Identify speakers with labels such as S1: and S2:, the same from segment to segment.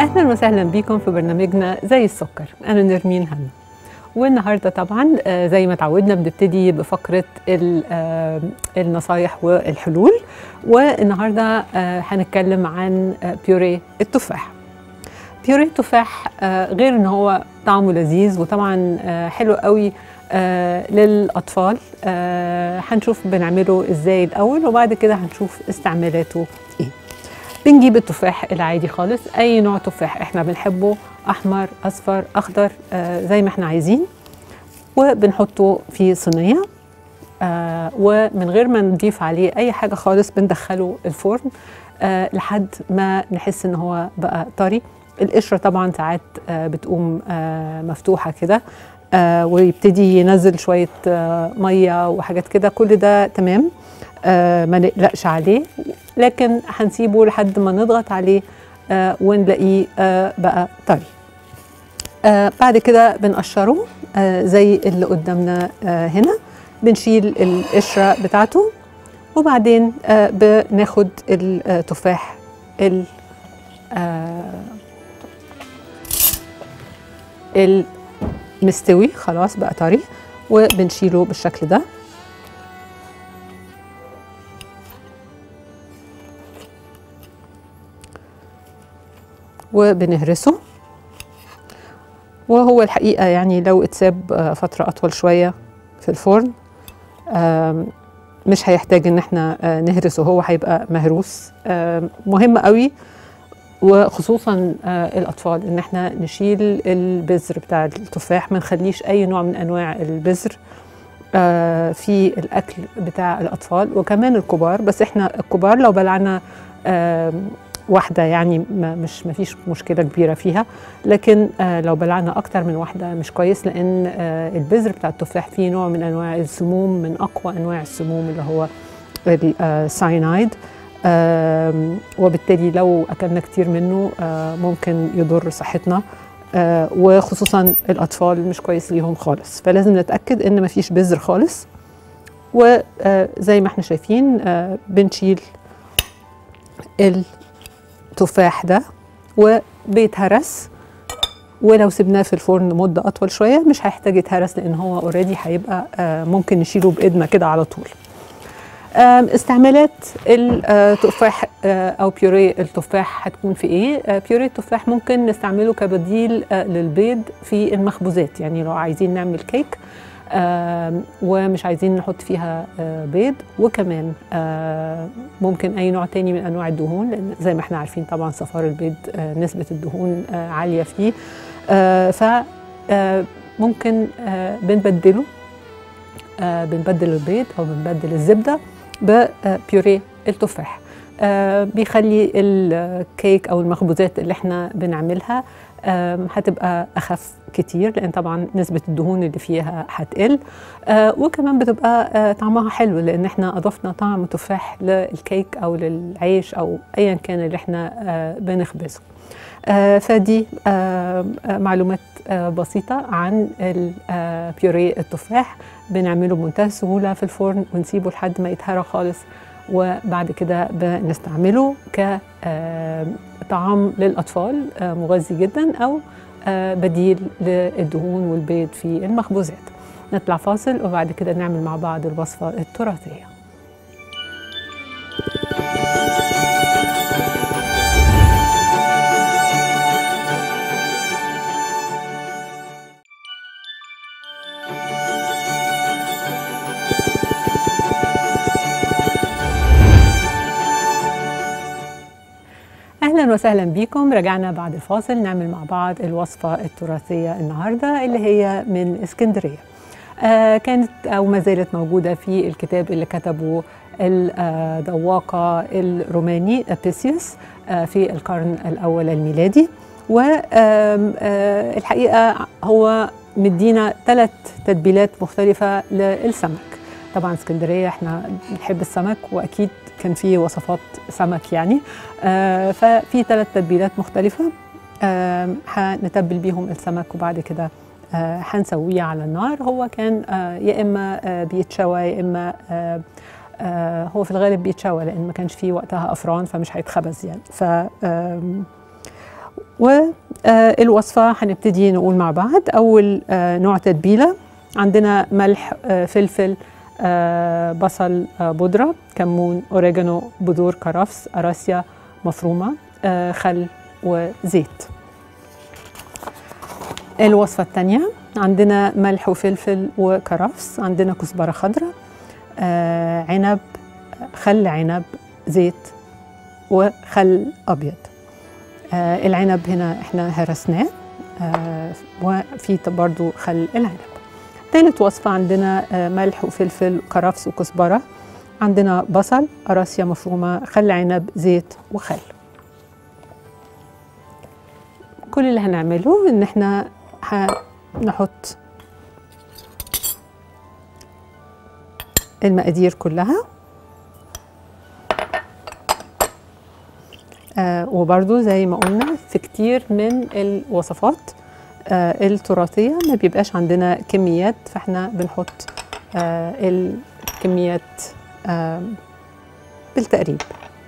S1: اهلا وسهلا بيكم في برنامجنا زي السكر انا نرمين هنا والنهارده طبعا آه، زي ما تعودنا بنبتدي بفقره ال- آه، النصايح والحلول والنهارده آه، هنتكلم عن آه، بيوريه التفاح بيوريه التفاح آه، غير ان هو طعمه لذيذ وطبعا آه، حلو قوي آه، للاطفال آه، هنشوف بنعمله ازاي الاول وبعد كده هنشوف استعمالاته ايه بنجيب التفاح العادي خالص اي نوع تفاح احنا بنحبه احمر اصفر اخضر آه زي ما احنا عايزين وبنحطه في صينيه آه ومن غير ما نضيف عليه اي حاجه خالص بندخله الفرن آه لحد ما نحس ان هو بقى طري القشره طبعا ساعات آه بتقوم آه مفتوحه كده آه ويبتدي ينزل شويه آه ميه وحاجات كده كل ده تمام آه ما نقلقش عليه لكن هنسيبه لحد ما نضغط عليه آه ونلاقيه آه بقى طري آه بعد كده بنقشره آه زي اللي قدامنا آه هنا بنشيل القشرة بتاعته وبعدين آه بناخد التفاح ال آه المستوي خلاص بقى طري وبنشيله بالشكل ده وبنهرسه وهو الحقيقة يعني لو اتساب آه، فترة أطول شوية في الفرن آم، مش هيحتاج ان احنا آه، نهرسه هو هيبقى مهروس آم، مهم قوي وخصوصا آه، الاطفال ان احنا نشيل البذر بتاع التفاح ما نخليش اي نوع من انواع البذر آه، في الاكل بتاع الاطفال وكمان الكبار بس احنا الكبار لو بلعنا آم، واحده يعني ما مش ما فيش مشكله كبيره فيها لكن آه، لو بلعنا اكتر من واحده مش كويس لان آه، البذر بتاع التفاح فيه نوع من انواع السموم من اقوى انواع السموم اللي هو الساينايد آم، وبالتالي لو اكلنا كتير منه آه، ممكن يضر صحتنا آه، وخصوصا الاطفال مش كويس ليهم خالص فلازم نتاكد ان مفيش بذر خالص وزي ما احنا شايفين آه، بنشيل التفاح ده وبيتهرس ولو سيبناه في الفرن مده اطول شويه مش هيحتاج يتهرس لان هو اوريدي هيبقى آه، ممكن نشيله بايدنا كده على طول آم، استعمالات التفاح آه، او بيوريه التفاح هتكون في ايه آه، بيوريه التفاح ممكن نستعمله كبديل آه، للبيض في المخبوزات يعني لو عايزين نعمل كيك آم، ومش عايزين نحط فيها آه، بيض وكمان آه، ممكن اي نوع تاني من انواع الدهون لان زي ما احنا عارفين طبعا صفار البيض آه، نسبه الدهون آه، عاليه فيه آه، ف آه، ممكن آه، بنبدله آه، بنبدل البيض او بنبدل الزبده ببيوريه التفاح آه، بيخلي الكيك او المخبوزات اللي احنا بنعملها آم، هتبقى اخف كتير لان طبعا نسبه الدهون اللي فيها هتقل آه، وكمان بتبقى آه، طعمها حلو لان احنا اضفنا طعم تفاح للكيك او للعيش او ايا كان اللي احنا آه، بنخبزه آه، فدي آه، آه، معلومات آه، بسيطة عن ال- آه، بيوريه التفاح بنعمله بمنتهى السهولة في الفرن ونسيبه لحد ما يتهرى خالص وبعد كده بنستعمله كطعام للأطفال آه، مغذي جدا أو آه، بديل للدهون والبيض في المخبوزات نطلع فاصل وبعد كده نعمل مع بعض الوصفة التراثية اهلا وسهلا بكم رجعنا بعد الفاصل نعمل مع بعض الوصفه التراثيه النهارده اللي هي من اسكندريه آه كانت او ما زالت موجوده في الكتاب اللي كتبه الذواقه الروماني ابيسيوس آه في القرن الاول الميلادي والحقيقه هو مدينا ثلاث تتبيلات مختلفه للسمك طبعا اسكندريه احنا بنحب السمك واكيد كان في وصفات سمك يعني آه ففي ثلاث تتبيلات مختلفه آه هنتبل بيهم السمك وبعد كده آه هنسويه على النار هو كان آه يا اما آه بيتشوى يا اما آه آه هو في الغالب بيتشوى لان ما كانش فيه وقتها افران فمش هيتخبز يعني ف آم، والوصفة هنبتدي نقول مع بعض أول آه، نوع تتبيلة عندنا ملح آه، فلفل آه، بصل آه، بودرة كمون أوريجانو بذور كرفس أراسيا مفرومة آه، خل وزيت الوصفة الثانية عندنا ملح وفلفل وكرفس عندنا كزبرة خضراء آه، عنب خل عنب زيت وخل أبيض آه، العنب هنا احنا هرسناه آه، وفي برضو خل العنب ثالث وصفة عندنا آه، ملح وفلفل كرفس وكزبرة عندنا بصل أراسيا مفرومة خل عنب زيت وخل كل اللي هنعمله ان احنا هنحط المقادير كلها آه وبرضو زي ما قلنا في كتير من الوصفات آه التراثية ما بيبقاش عندنا كميات فاحنا بنحط آه الكميات آه بالتقريب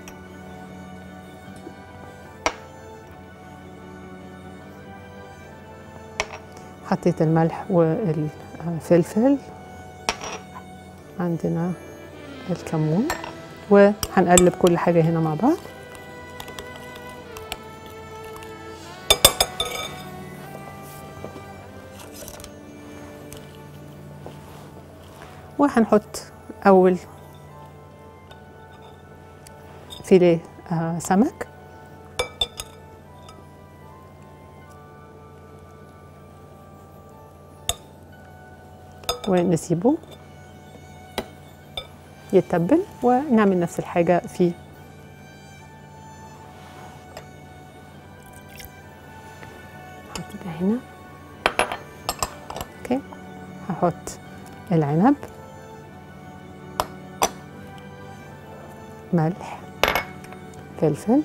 S1: حطيت الملح والفلفل عندنا الكمون وهنقلب كل حاجة هنا مع بعض وهنحط أول فيليه آه سمك ونسيبه يتبل ونعمل نفس الحاجة في هحط ده هنا اوكي هحط العنب ملح فلفل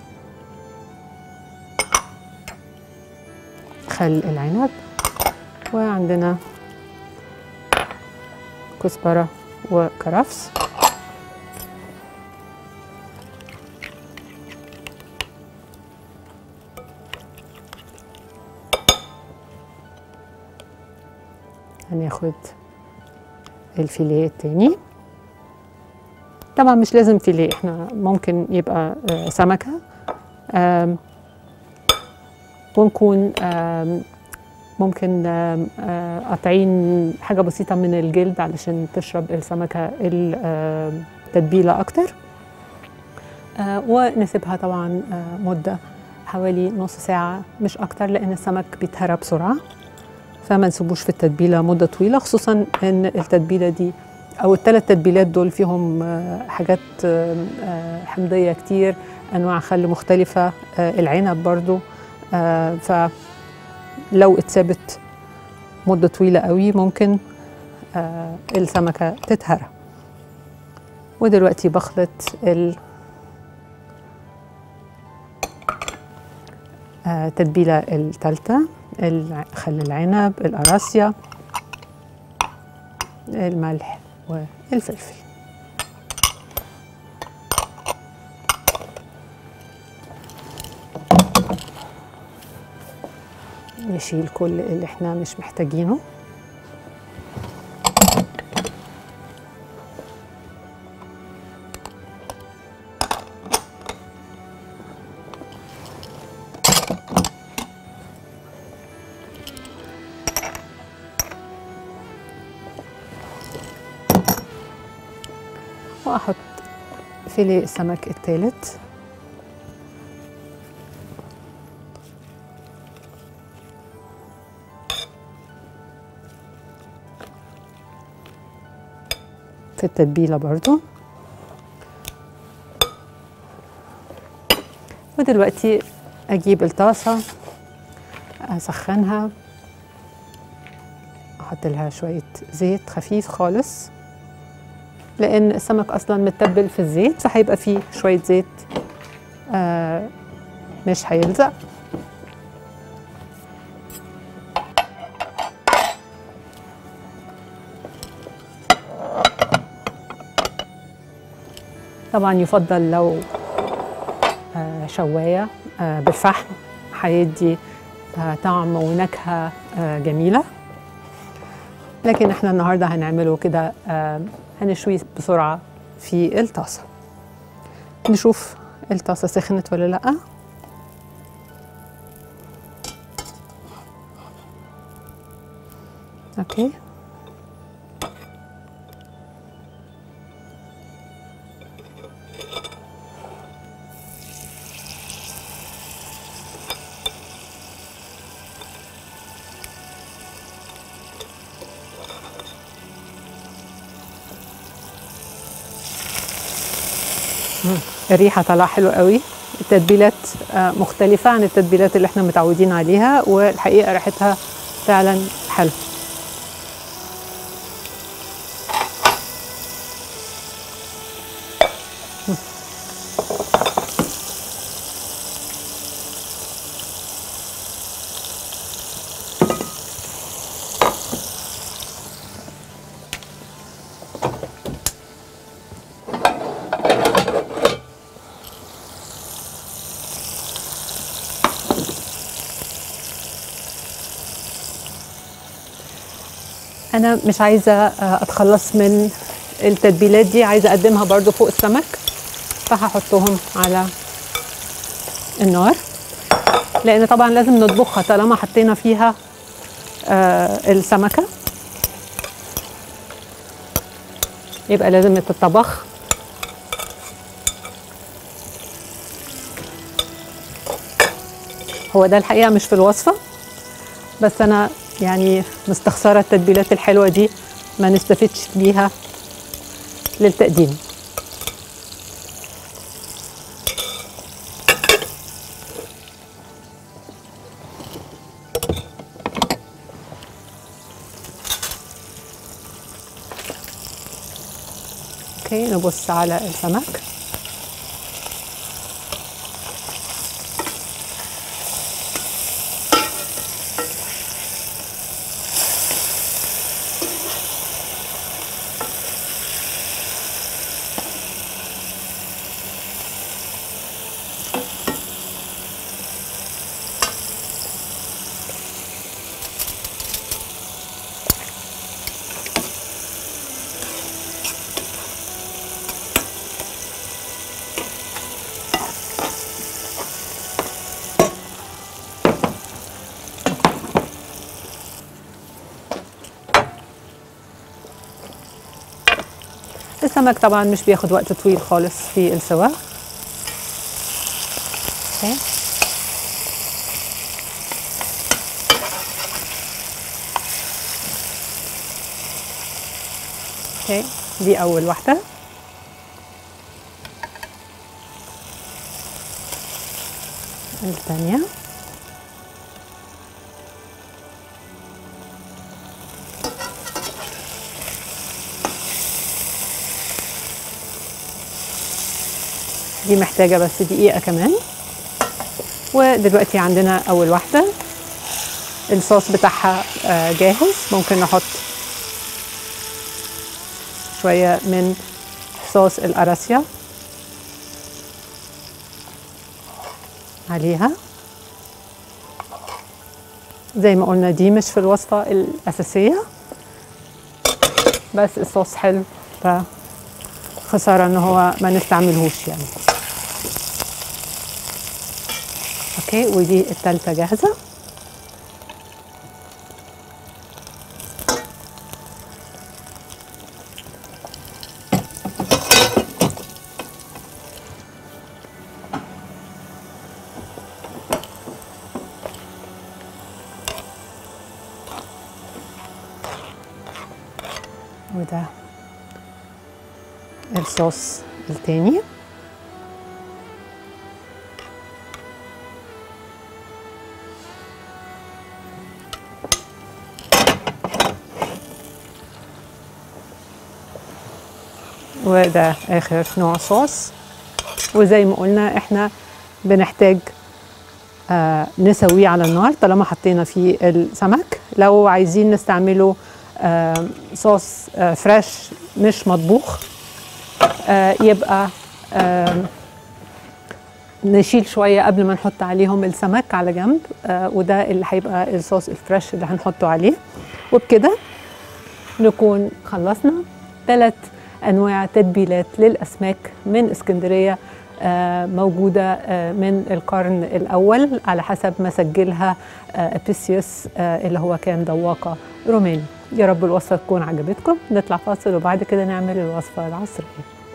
S1: خل العنب وعندنا كزبرة وكرفس هناخد الفيليه التاني طبعا مش لازم فيليه احنا ممكن يبقى آه، سمكة آم، ونكون آم، ممكن آم، آه، قاطعين حاجة بسيطة من الجلد علشان تشرب السمكة التتبيلة أكتر آه، ونسيبها طبعا آه، مدة حوالي نص ساعة مش أكتر لأن السمك بيتهرى بسرعة فما نسيبوش في التتبيلة مدة طويلة خصوصا إن التتبيلة دي أو الثلاث تتبيلات دول فيهم آه، حاجات آه، آه، حمضية كتير أنواع خل مختلفة آه، العنب برضو آه، فلو اتسابت مدة طويلة قوي ممكن آه، السمكة تتهرى ودلوقتي بخلط ال آه، التتبيلة الثالثة الع- خل العنب القراصية الملح والفلفل نشيل كل اللي احنا مش محتاجينه واحط فيليه السمك الثالث في التتبيلة برضو ودلوقتي أجيب الطاسة أسخنها أحط لها شوية زيت خفيف خالص لأن السمك أصلا متبل في الزيت فهيبقى فيه شوية زيت آه مش هيلزق طبعا يفضل لو آه شواية آه بالفحم هيدي آه، طعم ونكهه آه، جميله لكن احنا النهارده هنعمله كده آه، هنشويه بسرعه في الطاسه نشوف الطاسه سخنت ولا لا اوكي الريحه طالعه حلوه قوي التتبيلات آه، مختلفه عن التتبيلات اللي احنا متعودين عليها والحقيقه ريحتها فعلا حلوه انا مش عايزه آه، اتخلص من التتبيلات دي عايزه اقدمها برضو فوق السمك فهحطهم على النار لان طبعا لازم نطبخها طالما حطينا فيها آه، السمكه يبقى لازم تتطبخ هو ده الحقيقه مش في الوصفه بس انا يعني مستخسره التتبيلات الحلوه دي ما نستفدش بيها للتقديم اوكي نبص على السمك السمك طبعا مش بياخد وقت طويل خالص في السوا اوكي اوكي دي اول واحده الثانيه دي محتاجة بس دقيقة كمان ودلوقتي عندنا أول واحدة الصوص بتاعها آه، جاهز ممكن نحط شوية من صوص القراصية عليها زي ما قلنا دي مش في الوصفة الأساسية بس الصوص حلو فخسارة ان هو ما نستعملهوش يعني اوكي ودي التالتة جاهزة وده الصوص التاني وده اخر نوع صوص وزي ما قلنا احنا بنحتاج آه نسويه على النار طالما حطينا فيه السمك لو عايزين نستعمله آه صوص آه فريش مش مطبوخ آه يبقى آه نشيل شويه قبل ما نحط عليهم السمك على جنب آه وده اللي هيبقى الصوص الفريش اللي هنحطه عليه وبكده نكون خلصنا ثلاث انواع تتبيلات للاسماك من اسكندريه آه موجوده آه من القرن الاول على حسب ما سجلها ابيسيوس اللي هو كان ذواقه روماني يا رب الوصفه تكون عجبتكم نطلع فاصل وبعد كده نعمل الوصفه العصريه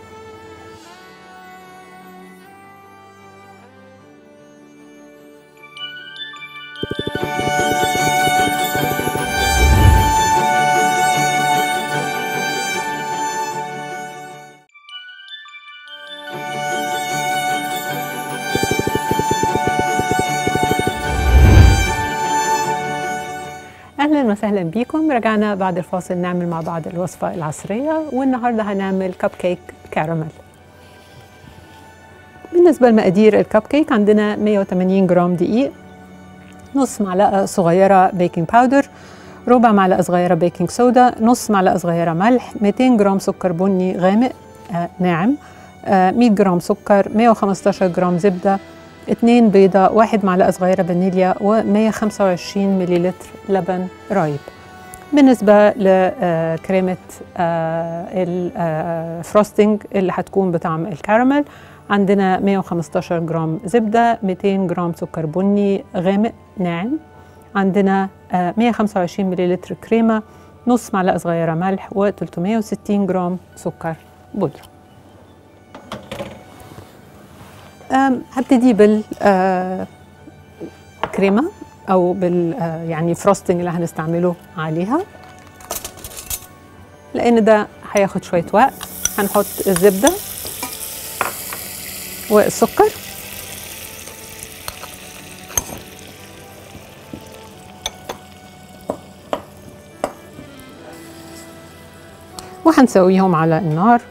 S1: اهلا وسهلا بيكم رجعنا بعد الفاصل نعمل مع بعض الوصفه العصريه والنهارده هنعمل كب كيك كراميل بالنسبه لمقادير الكب كيك عندنا 180 جرام دقيق نص معلقه صغيره بيكنج باودر ربع معلقه صغيره بيكنج صودا نص معلقه صغيره ملح 200 جرام سكر بني غامق آه ناعم آه 100 جرام سكر 115 جرام زبده اتنين بيضة واحد معلقة صغيرة فانيليا و125 مليلتر لبن رايب بالنسبة لكريمة الفروستنج اللي هتكون بطعم الكراميل عندنا 115 جرام زبدة 200 جرام سكر بني غامق ناعم عندنا 125 مليلتر كريمة نص معلقة صغيرة ملح و360 جرام سكر بودرة هبتدي بالكريمة أو بال يعني فروستنج اللي هنستعمله عليها لأن ده هياخد شوية وقت هنحط الزبدة والسكر وهنسويهم على النار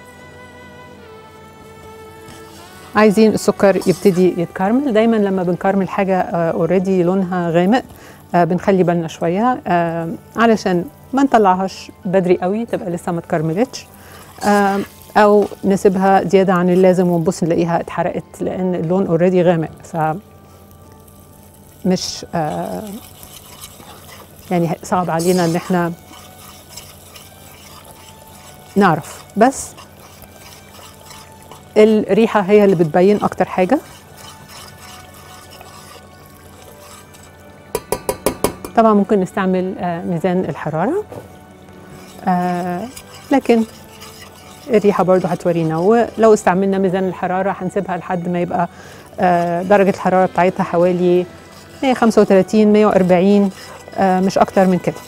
S1: عايزين السكر يبتدي يتكرمل دايما لما بنكرمل حاجه اوريدي uh, لونها غامق uh, بنخلي بالنا شويه uh, علشان ما نطلعهاش بدري قوي تبقى لسه ما اتكرملتش او نسيبها زياده عن اللازم ونبص نلاقيها اتحرقت لان اللون اوريدي غامق ف مش يعني صعب علينا ان احنا نعرف بس الريحه هي اللي بتبين اكتر حاجه طبعا ممكن نستعمل ميزان الحراره لكن الريحه برضو هتورينا ولو استعملنا ميزان الحراره هنسيبها لحد ما يبقى درجه الحراره بتاعتها حوالي 135 140 مش اكتر من كده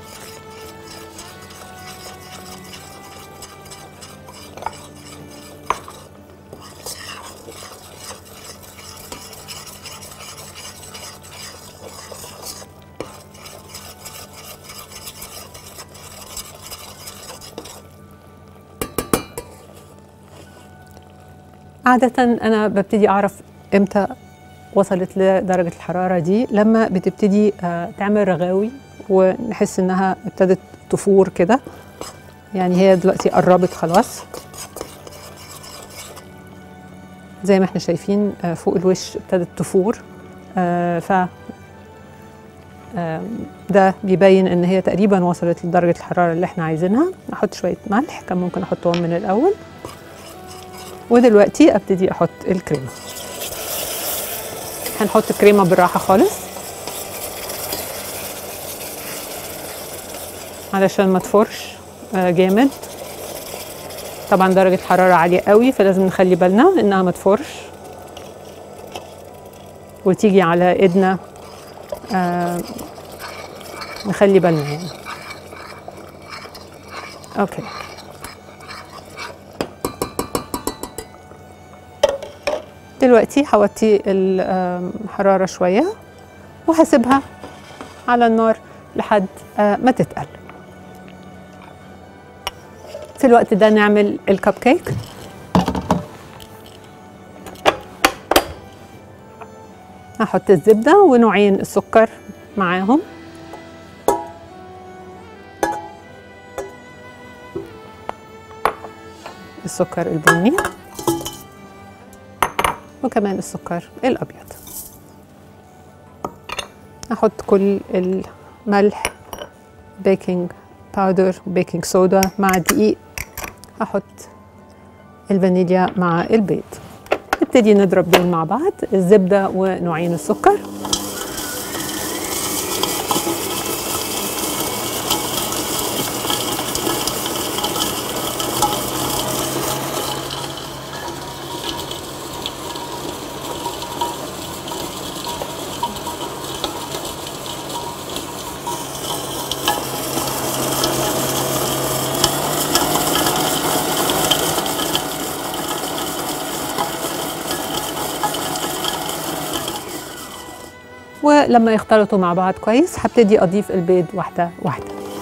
S1: عادة أنا ببتدي أعرف إمتى وصلت لدرجة الحرارة دي لما بتبتدي تعمل رغاوي ونحس إنها ابتدت تفور كده يعني هي دلوقتي قربت خلاص زي ما احنا شايفين فوق الوش ابتدت تفور ف ده بيبين ان هي تقريبا وصلت لدرجه الحراره اللي احنا عايزينها احط شويه ملح كان ممكن احطهم من الاول ودلوقتي ابتدي احط الكريمه هنحط الكريمه بالراحه خالص علشان ما تفرش جامد طبعا درجه الحراره عاليه قوي فلازم نخلي بالنا انها ما تفرش وتيجي على ايدنا آه نخلي بالنا يعني اوكي دلوقتي هوطي الحرارة شوية وهسيبها على النار لحد ما تتقل في الوقت ده نعمل الكب كيك هحط الزبدة ونوعين السكر معاهم السكر البني وكمان السكر الأبيض أحط كل الملح بيكنج باودر وبيكنج صودا مع الدقيق هحط الفانيليا مع البيض نبتدي نضرب دول مع بعض الزبدة ونوعين السكر ولما يختلطوا مع بعض كويس هبتدي اضيف البيض واحده واحده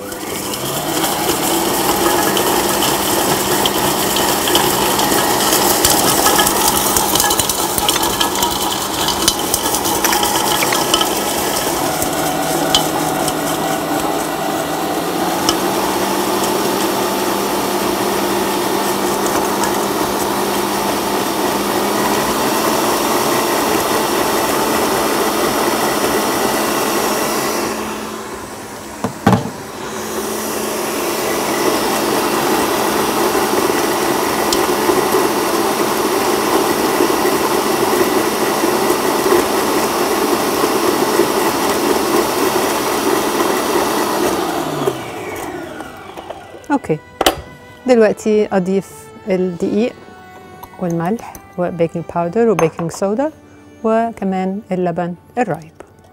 S1: اوكي دلوقتي اضيف الدقيق والملح وبيكنج باودر وبيكنج صودا وكمان اللبن الرايب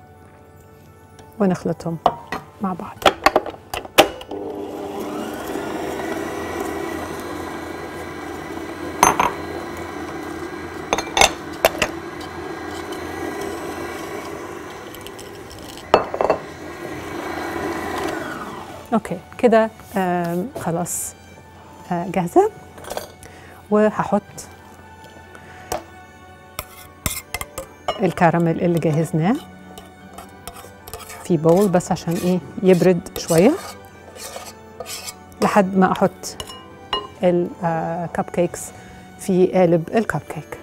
S1: ونخلطهم مع بعض اوكي كده آم، خلاص آه، جاهزه وهحط الكراميل اللي جهزناه في بول بس عشان ايه يبرد شويه لحد ما احط الكب كيكس في قالب الكب كيك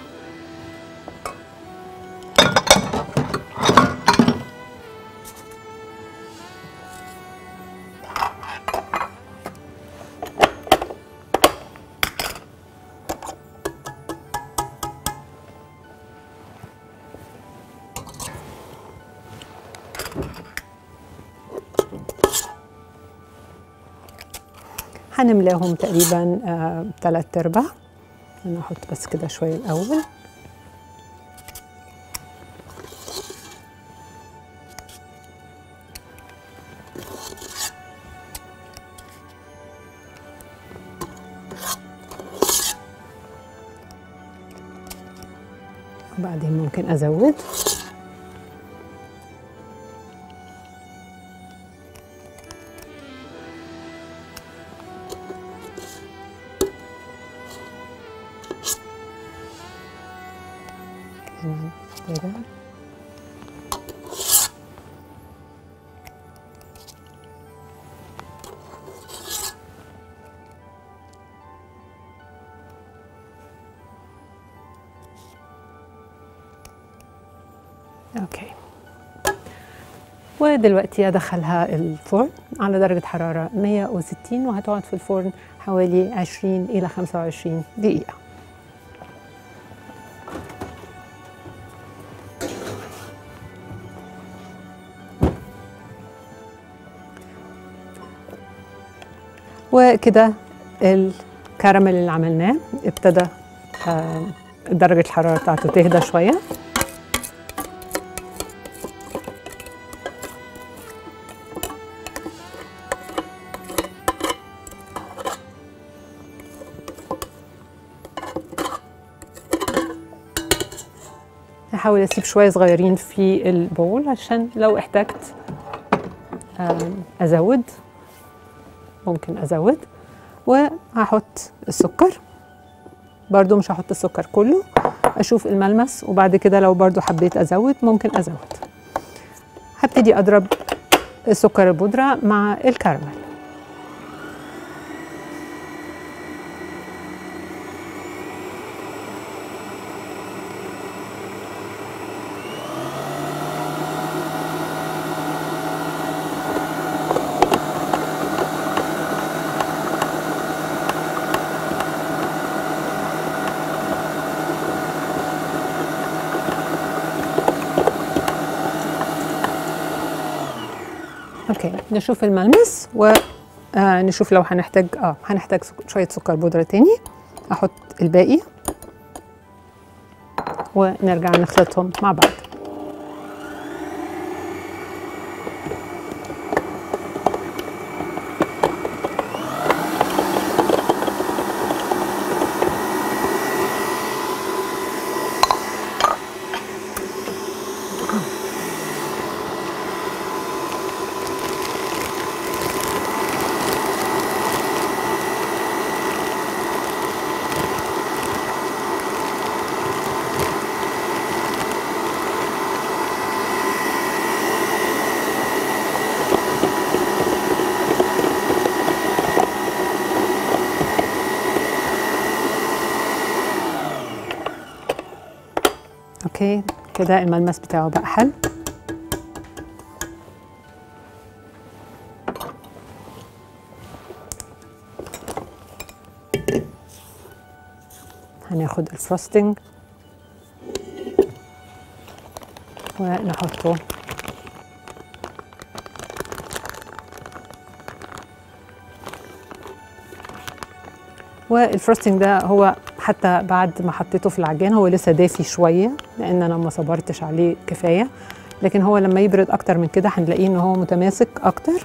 S1: هنملاهم تقريبا آه، تلات ارباع انا احط بس كده شويه الاول وبعدين ممكن ازود كمان كده اوكي ودلوقتي ادخلها الفرن على درجة حرارة 160 وهتقعد في الفرن حوالي 20 إلى 25 دقيقة وكده الكراميل اللي عملناه ابتدى آه، درجة الحرارة بتاعته تهدى شوية هحاول اسيب شويه صغيرين في البول عشان لو احتجت آم، ازود ممكن ازود وهحط السكر برضو مش هحط السكر كله اشوف الملمس وبعد كده لو برضو حبيت ازود ممكن ازود هبتدي اضرب السكر البودرة مع الكراميل اوكي نشوف الملمس ونشوف لو هنحتاج اه هنحتاج سك- شويه سكر بودره تاني احط الباقي ونرجع نخلطهم مع بعض اوكي كده الملمس بتاعه بقى حلو هناخد الفروستنج ونحطه والفروستنج ده هو حتى بعد ما حطيته في العجان هو لسه دافي شويه لان انا ما صبرتش عليه كفايه لكن هو لما يبرد اكتر من كده هنلاقيه ان هو متماسك اكتر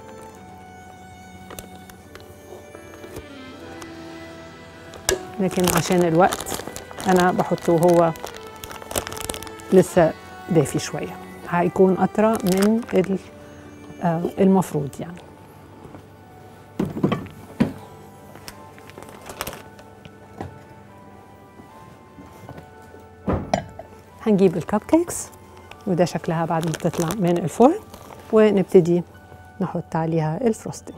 S1: لكن عشان الوقت انا بحطه وهو لسه دافي شويه هيكون اطرى من ال- آه، المفروض يعني هنجيب الكب كيكس وده شكلها بعد ما تطلع من الفرن ونبتدي نحط عليها الفروستنج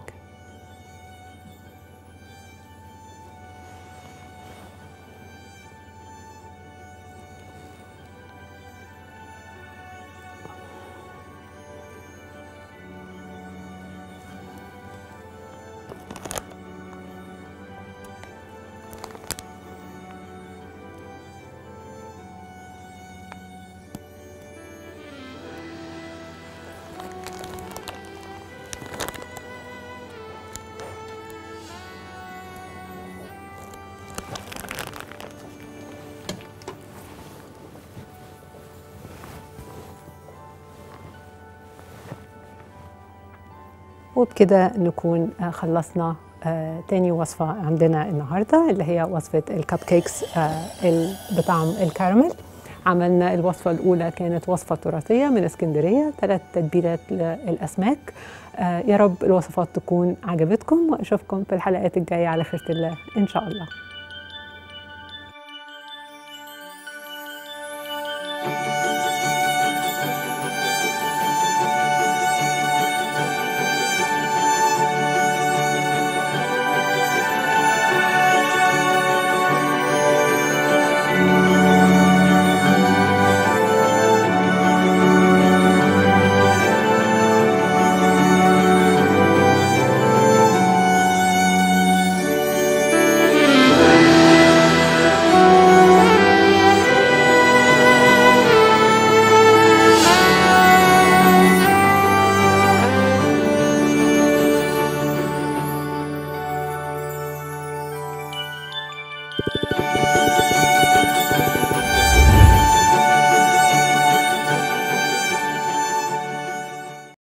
S1: وبكده نكون آه، خلصنا آه، تاني وصفة عندنا النهاردة اللي هي وصفة الكب كيكس آه، ال- بطعم الكراميل عملنا الوصفة الأولى كانت وصفة تراثية من اسكندرية ثلاث تتبيلات للأسماك آه، يا رب الوصفات تكون عجبتكم وأشوفكم في الحلقات الجاية على خيرة الله إن شاء الله